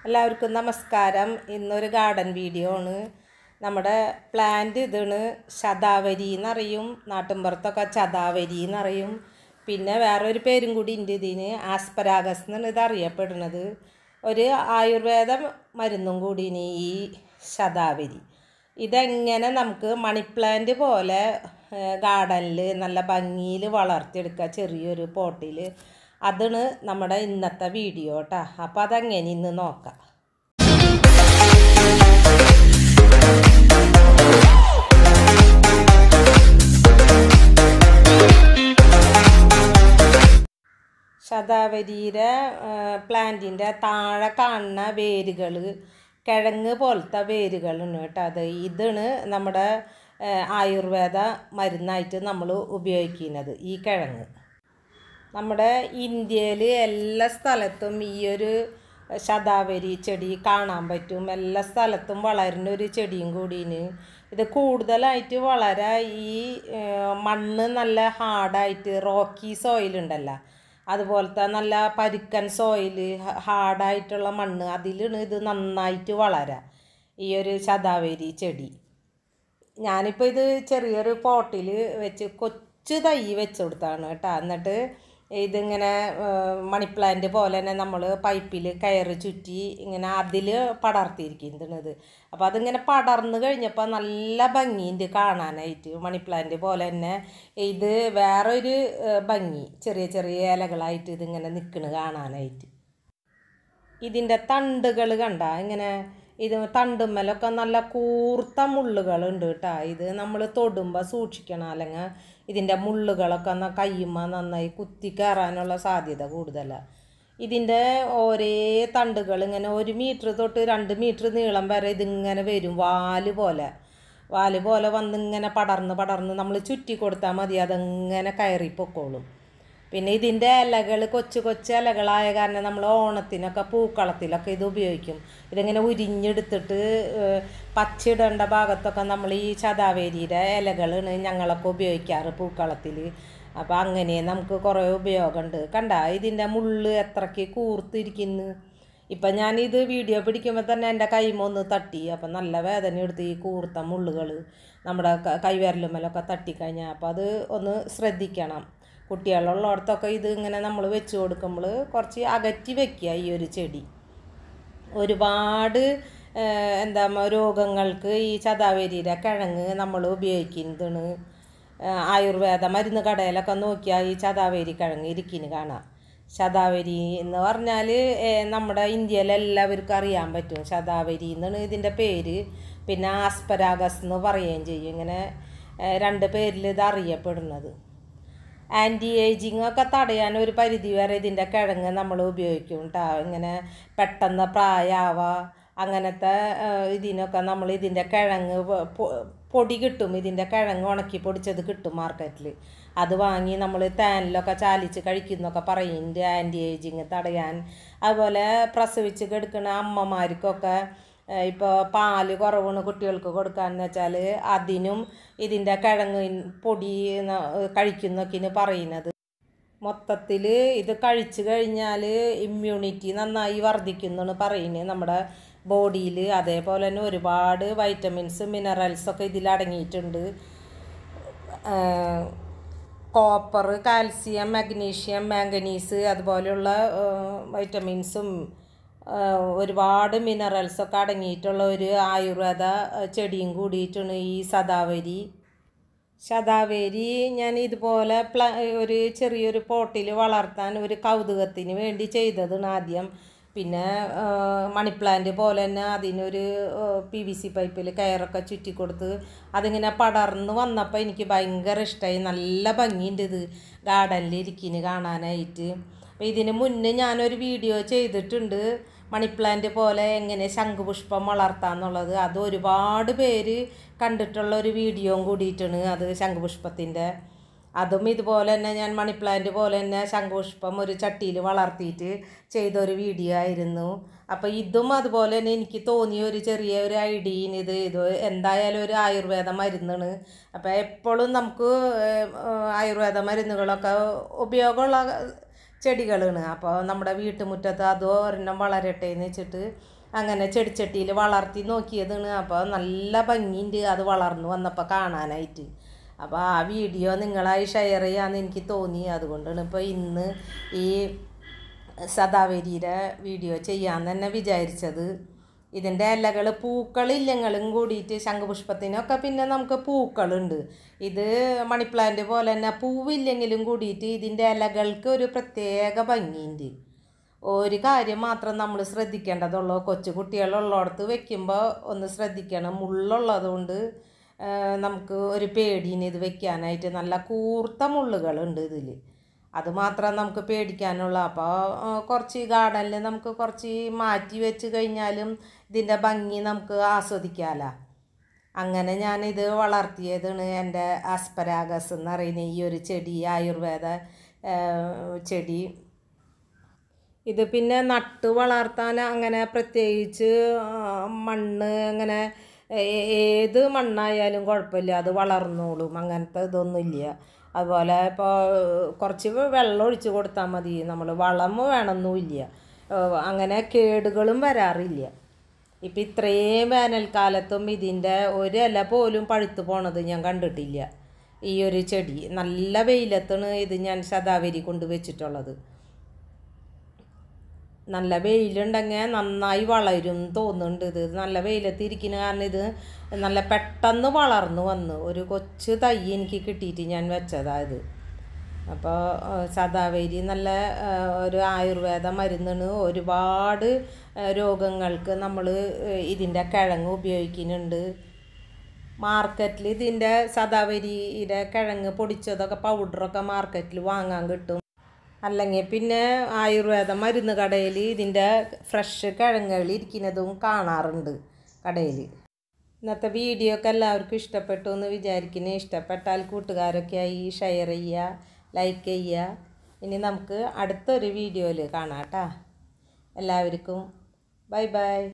എല്ലാവർക്കും നമസ്കാരം ഇന്നൊരു ഗാർഡൻ വീഡിയോ ആണ് നമ്മുടെ പ്ലാന്റ് ഇതാണ് ശതാവരി എന്നറിയും നാട്ടിൻപുറത്തൊക്കെ ചതാവരി എന്നറിയും പിന്നെ വേറൊരു പേരും കൂടി ഉണ്ട് ഇതിന് ആസ്പരാഗസ് എന്നാണ് ഇത് അറിയപ്പെടുന്നത് ഒരു ആയുർവേദ മരുന്നും കൂടിയാണ് ഈ ശതാവരി ഇതെങ്ങനെ നമുക്ക് മണി പ്ലാന്റ് പോലെ ഗാർഡനിൽ നല്ല ഭംഗിയിൽ വളർത്തിയെടുക്കുക ചെറിയൊരു പോട്ടിൽ അതാണ് നമ്മുടെ ഇന്നത്തെ വീഡിയോ കേട്ടോ അപ്പോൾ അതെങ്ങനെ ഇന്ന് നോക്കാം ശതാവരിയുടെ പ്ലാന്റിൻ്റെ താഴെ കാണുന്ന വേരുകൾ കിഴങ്ങ് പോലത്തെ വേരുകളാണ് കേട്ടോ അത് ഇതാണ് നമ്മുടെ ആയുർവേദ മരുന്നായിട്ട് നമ്മൾ ഉപയോഗിക്കുന്നത് ഈ കിഴങ്ങ് നമ്മുടെ ഇന്ത്യയിൽ എല്ലാ സ്ഥലത്തും ഈ ഒരു ശതാവരി ചെടി കാണാൻ പറ്റും എല്ലാ സ്ഥലത്തും വളരുന്ന ഒരു ചെടിയും കൂടിയാണ് ഇത് കൂടുതലായിട്ട് വളരെ ഈ മണ്ണ് നല്ല ഹാർഡായിട്ട് റോക്കി സോയിൽ ഉണ്ടല്ലോ അതുപോലത്തെ നല്ല പരുക്കൻ സോയിൽ ഹാർഡായിട്ടുള്ള മണ്ണ് അതിലാണ് ഇത് നന്നായിട്ട് വളരാം ഈ ഒരു ശതാവരി ചെടി ഞാനിപ്പോൾ ഇത് ചെറിയൊരു പോട്ടിൽ വെച്ച് കൊച്ചു തൈ വെച്ച് കൊടുത്താണ് കേട്ടോ എന്നിട്ട് ഇതിങ്ങനെ മണി പ്ലാന്റ് പോലെ തന്നെ നമ്മൾ പൈപ്പിൽ കയറ് ചുറ്റി ഇങ്ങനെ അതിൽ പടർത്തിയിരിക്കുന്നത് അപ്പോൾ അതിങ്ങനെ പടർന്നു കഴിഞ്ഞപ്പോൾ നല്ല ഭംഗിയുണ്ട് കാണാനായിട്ട് മണി പ്ലാന്റ് പോലെ തന്നെ ഇത് വേറൊരു ഭംഗി ചെറിയ ചെറിയ ഇലകളായിട്ട് ഇതിങ്ങനെ നിൽക്കണ് കാണാനായിട്ട് ഇതിൻ്റെ തണ്ടുകൾ കണ്ട ഇങ്ങനെ ഇത് തണ്ടുമ്മലൊക്കെ നല്ല കൂർത്ത മുള്ളുകളുണ്ട് കേട്ടോ ഇത് നമ്മൾ തൊടുമ്പോൾ സൂക്ഷിക്കണം അല്ലെങ്കിൽ ഇതിൻ്റെ മുള്ളുകളൊക്കെ എന്നാൽ കയ്യുമ്മ നന്നായി കുത്തി കയറാനുള്ള സാധ്യത കൂടുതലാണ് ഇതിൻ്റെ ഓരേ തണ്ടുകൾ ഇങ്ങനെ ഒരു മീറ്റർ തൊട്ട് രണ്ട് മീറ്റർ നീളം വരെ ഇതിങ്ങനെ വരും വാല് പോലെ വാല് പോലെ വന്നിങ്ങനെ പടർന്ന് പടർന്ന് നമ്മൾ ചുറ്റി കൊടുത്താൽ മതി അതങ്ങനെ കയറി പൊക്കോളും പിന്നെ ഇതിൻ്റെ ഇലകൾ കൊച്ചു കൊച്ചു ഇലകളായ കാരണം നമ്മൾ ഓണത്തിനൊക്കെ പൂക്കളത്തിലൊക്കെ ഇത് ഉപയോഗിക്കും ഇതിങ്ങനെ ഉരിഞ്ഞെടുത്തിട്ട് പച്ചിടേണ്ട ഭാഗത്തൊക്കെ നമ്മൾ ഈ ചതാവേരിയുടെ ഇലകളാണ് ഞങ്ങളൊക്കെ ഉപയോഗിക്കാറ് പൂക്കളത്തിൽ അപ്പോൾ അങ്ങനെ നമുക്ക് കുറേ ഉപയോഗമുണ്ട് കണ്ട ഇതിൻ്റെ മുള്ള് എത്രയ്ക്ക് കൂർത്തിരിക്കുന്നു ഇപ്പം ഞാനിത് വീഡിയോ പിടിക്കുമ്പോൾ തന്നെ എൻ്റെ കൈമൊന്ന് തട്ടി അപ്പം നല്ല വേദന എടുത്ത് ഈ കൂർത്ത മുള്ളുകൾ നമ്മുടെ കൈവിരലുമ്മലൊക്കെ തട്ടിക്കഴിഞ്ഞാൽ അപ്പോൾ അത് ഒന്ന് ശ്രദ്ധിക്കണം കുട്ടികളുള്ളിടത്തൊക്കെ ഇത് ഇങ്ങനെ നമ്മൾ വെച്ച് കൊടുക്കുമ്പോൾ കുറച്ച് അകറ്റി വെക്കുക ഈ ഒരു ചെടി ഒരുപാട് എന്താ രോഗങ്ങൾക്ക് ഈ ചതാവേരിയുടെ കിഴങ്ങ് നമ്മൾ ഉപയോഗിക്കുന്നതാണ് ആയുർവേദ മരുന്ന് കടയിലൊക്കെ നോക്കിയാൽ ഈ ചതാവേരി കിഴങ്ങ് ഇരിക്കുന്നു കാണാം ശതാവരി എന്ന് പറഞ്ഞാൽ നമ്മുടെ ഇന്ത്യയിൽ എല്ലാവർക്കും അറിയാൻ പറ്റും ശതാവരി എന്നാണ് ഇതിൻ്റെ പേര് പിന്നെ ആസ്പരാഗസ് എന്ന് പറയുകയും ചെയ്യും ഇങ്ങനെ രണ്ട് പേരിൽ ഇത് അറിയപ്പെടുന്നത് ആൻറ്റി ഏജിങ് ഒക്കെ തടയാൻ ഒരു പരിധി വരെ ഇതിൻ്റെ കിഴങ്ങ് നമ്മൾ ഉപയോഗിക്കും കേട്ടോ ഇങ്ങനെ പെട്ടെന്ന് പ്രായമാവുക അങ്ങനത്തെ ഇതിനൊക്കെ നമ്മൾ ഇതിൻ്റെ കിഴങ്ങ് പൊടി കിട്ടും ഇതിൻ്റെ കിഴങ്ങ് ഉണക്കി പൊടിച്ചത് കിട്ടും മാർക്കറ്റിൽ അത് വാങ്ങി നമ്മൾ തേനിലൊക്കെ ചാലിച്ച് കഴിക്കുന്നൊക്കെ പറയുന്നുണ്ട് ആൻറ്റി ഏജിങ് തടയാൻ അതുപോലെ പ്രസവിച്ച് കിടക്കുന്ന അമ്മമാർക്കൊക്കെ ഇപ്പോൾ പാല് കുറവാണ് കുട്ടികൾക്ക് കൊടുക്കാന്ന് വെച്ചാൽ അതിനും ഇതിൻ്റെ കിഴങ്ങ് പൊടി കഴിക്കുന്നൊക്കെയാണ് പറയുന്നത് മൊത്തത്തിൽ ഇത് കഴിച്ചു കഴിഞ്ഞാൽ ഇമ്മ്യൂണിറ്റി നന്നായി വർദ്ധിക്കുന്നതാണ് പറയുന്നത് നമ്മുടെ ബോഡിയിൽ അതേപോലെ തന്നെ ഒരുപാട് വൈറ്റമിൻസ് മിനറൽസൊക്കെ ഇതിൽ അടങ്ങിയിട്ടുണ്ട് കോപ്പർ കാൽസ്യം മഗ്നീഷ്യം മാംഗനീസ് അതുപോലെയുള്ള വൈറ്റമിൻസും ഒരുപാട് മിനറൽസൊക്കെ അടങ്ങിയിട്ടുള്ള ഒരു ആയുർവേദ ചെടിയും കൂടിയിട്ടാണ് ഈ സദാവരി ശതാവേരി ഞാൻ ഇതുപോലെ പ്ല ഒരു ചെറിയൊരു പോട്ടിൽ വളർത്താൻ ഒരു കൗതുകത്തിന് വേണ്ടി ചെയ്തതാണ് ആദ്യം പിന്നെ മണി പ്ലാന്റ് പോലെ തന്നെ അതിനൊരു പി വി സി പൈപ്പിൽ കയറൊക്കെ ചുറ്റി കൊടുത്ത് അതിങ്ങനെ പടർന്ന് വന്നപ്പോൾ എനിക്ക് ഭയങ്കര ഇഷ്ടമായി നല്ല ഭംഗിയുണ്ട് ഇത് ഗാർഡനിൽ ഇരിക്കുന്നു കാണാനായിട്ട് അപ്പോൾ ഇതിന് മുന്നേ ഞാനൊരു വീഡിയോ ചെയ്തിട്ടുണ്ട് മണി പ്ലാന്റ് പോലെ എങ്ങനെ ശംഖുപുഷ്പം വളർത്താമെന്നുള്ളത് അത് ഒരുപാട് പേര് കണ്ടിട്ടുള്ള ഒരു വീഡിയോയും കൂടിയിട്ടാണ് അത് ശംഖുപുഷ്പത്തിൻ്റെ അതും ഇതുപോലെ തന്നെ ഞാൻ മണി പ്ലാന്റ് പോലെ തന്നെ ശംഖുപുഷ്പം ഒരു ചട്ടിയിൽ വളർത്തിയിട്ട് ചെയ്തൊരു വീഡിയോ ആയിരുന്നു അപ്പോൾ ഇതും അതുപോലെ തന്നെ എനിക്ക് തോന്നിയ ഒരു ചെറിയ ഒരു ഐഡിയന് ഇത് ഇത് എന്തായാലും ഒരു ആയുർവേദ മരുന്നാണ് അപ്പോൾ എപ്പോഴും നമുക്ക് ആയുർവേദ മരുന്നുകളൊക്കെ ഉപയോഗമുള്ള ചെടികളാണ് അപ്പോൾ നമ്മുടെ വീട്ടുമുറ്റത്ത് അത് ഒരെണ്ണം വളരട്ടെ എന്ന് വെച്ചിട്ട് അങ്ങനെ ചെടിച്ചട്ടിയിൽ വളർത്തി നോക്കിയതാണ് അപ്പോൾ നല്ല ഭംഗിയുണ്ട് അത് വളർന്നു വന്നപ്പോൾ കാണാനായിട്ട് അപ്പോൾ ആ വീഡിയോ നിങ്ങളായി ഷെയർ ചെയ്യാമെന്ന് എനിക്ക് തോന്നി അതുകൊണ്ടാണ് ഇപ്പോൾ ഇന്ന് ഈ സദാവരിയുടെ വീഡിയോ ചെയ്യാൻ തന്നെ വിചാരിച്ചത് ഇതിൻ്റെ ഇലകൾ പൂക്കളില്ലെങ്കിലും കൂടിയിട്ട് ശംഖുപുഷ്പത്തിനൊക്കെ പിന്നെ നമുക്ക് പൂക്കളുണ്ട് ഇത് മണിപ്ലാന്റ് പോലെ തന്നെ പൂവില്ലെങ്കിലും കൂടിയിട്ട് ഇതിൻ്റെ ഇലകൾക്ക് ഒരു പ്രത്യേക ഭംഗിയുണ്ട് ഒരു കാര്യം മാത്രം നമ്മൾ ശ്രദ്ധിക്കേണ്ടതുള്ളൂ കൊച്ചു കുട്ടികളുള്ളിടത്ത് വെക്കുമ്പോൾ ഒന്ന് ശ്രദ്ധിക്കണം മുള്ളുള്ളത് കൊണ്ട് നമുക്ക് ഒരു പേടീന് ഇത് വെക്കാനായിട്ട് നല്ല കൂർത്ത മുള്ളുകളുണ്ട് ഇതിൽ അത് മാത്രം നമുക്ക് പേടിക്കാനുള്ള അപ്പോൾ കുറച്ച് ഗാർഡനിൽ നമുക്ക് കുറച്ച് മാറ്റി വെച്ച് കഴിഞ്ഞാലും ഇതിൻ്റെ ഭംഗി നമുക്ക് ആസ്വദിക്കാമല്ലോ അങ്ങനെ ഞാനിത് വളർത്തിയതാണ് എൻ്റെ ആസ്പരാഗസ് എന്ന് പറയുന്ന ഈ ഒരു ചെടി ആയുർവേദ ചെടി ഇത് പിന്നെ നട്ട് വളർത്താൻ അങ്ങനെ പ്രത്യേകിച്ച് മണ്ണ് അങ്ങനെ ഏത് മണ്ണായാലും കുഴപ്പമില്ല അത് വളർന്നോളും അങ്ങനത്തെ ഇതൊന്നുമില്ല അതുപോലെ ഇപ്പോൾ കുറച്ച് വെള്ളം ഒഴിച്ച് കൊടുത്താൽ മതി നമ്മൾ വളം വേണമെന്നുമില്ല അങ്ങനെ കേടുകളും വരാറില്ല ഇപ്പം ഇത്രയും വേനൽക്കാലത്തും ഇതിൻ്റെ ഒരു ഇല പോലും പഴുത്ത് പോണത് ഞാൻ കണ്ടിട്ടില്ല ഈ ഒരു ചെടി നല്ല വെയിലത്താണ് ഇത് ഞാൻ ശതാവരി കൊണ്ട് വെച്ചിട്ടുള്ളത് നല്ല വെയിലുണ്ടെങ്കിൽ നന്നായി വളരും തോന്നുന്നുണ്ട് ഇത് നല്ല വെയിലത്ത് ഇരിക്കുന്ന കാരണം ഇത് നല്ല പെട്ടെന്ന് വളർന്നു വന്നു ഒരു കൊച്ചു തൈ എനിക്ക് കിട്ടിയിട്ട് ഞാൻ വെച്ചതാണ് ഇത് അപ്പോൾ സദാവേരി നല്ല ഒരു ആയുർവേദ മരുന്നാണ് ഒരുപാട് രോഗങ്ങൾക്ക് നമ്മൾ ഇതിൻ്റെ കിഴങ്ങ് ഉപയോഗിക്കുന്നുണ്ട് മാർക്കറ്റിൽ ഇതിൻ്റെ സദാവരിയുടെ കിഴങ്ങ് പൊടിച്ചതൊക്കെ പൗഡറൊക്കെ മാർക്കറ്റിൽ വാങ്ങാൻ കിട്ടും അല്ലെങ്കിൽ പിന്നെ ആയുർവേദ മരുന്ന് കടയിൽ ഇതിൻ്റെ ഫ്രഷ് കിഴങ്ങുകൾ ഇരിക്കുന്നതും കാണാറുണ്ട് കടയിൽ ഇന്നത്തെ വീഡിയോ ഒക്കെ എല്ലാവർക്കും ഇഷ്ടപ്പെട്ടു എന്ന് വിചാരിക്കുന്നു ഇഷ്ടപ്പെട്ടാൽ കൂട്ടുകാരൊക്കെ ആയി ഷെയർ ചെയ്യുക ലൈക്ക് ചെയ്യുക ഇനി നമുക്ക് അടുത്തൊരു വീഡിയോയിൽ കാണാം കേട്ടോ എല്ലാവർക്കും ബൈ ബൈ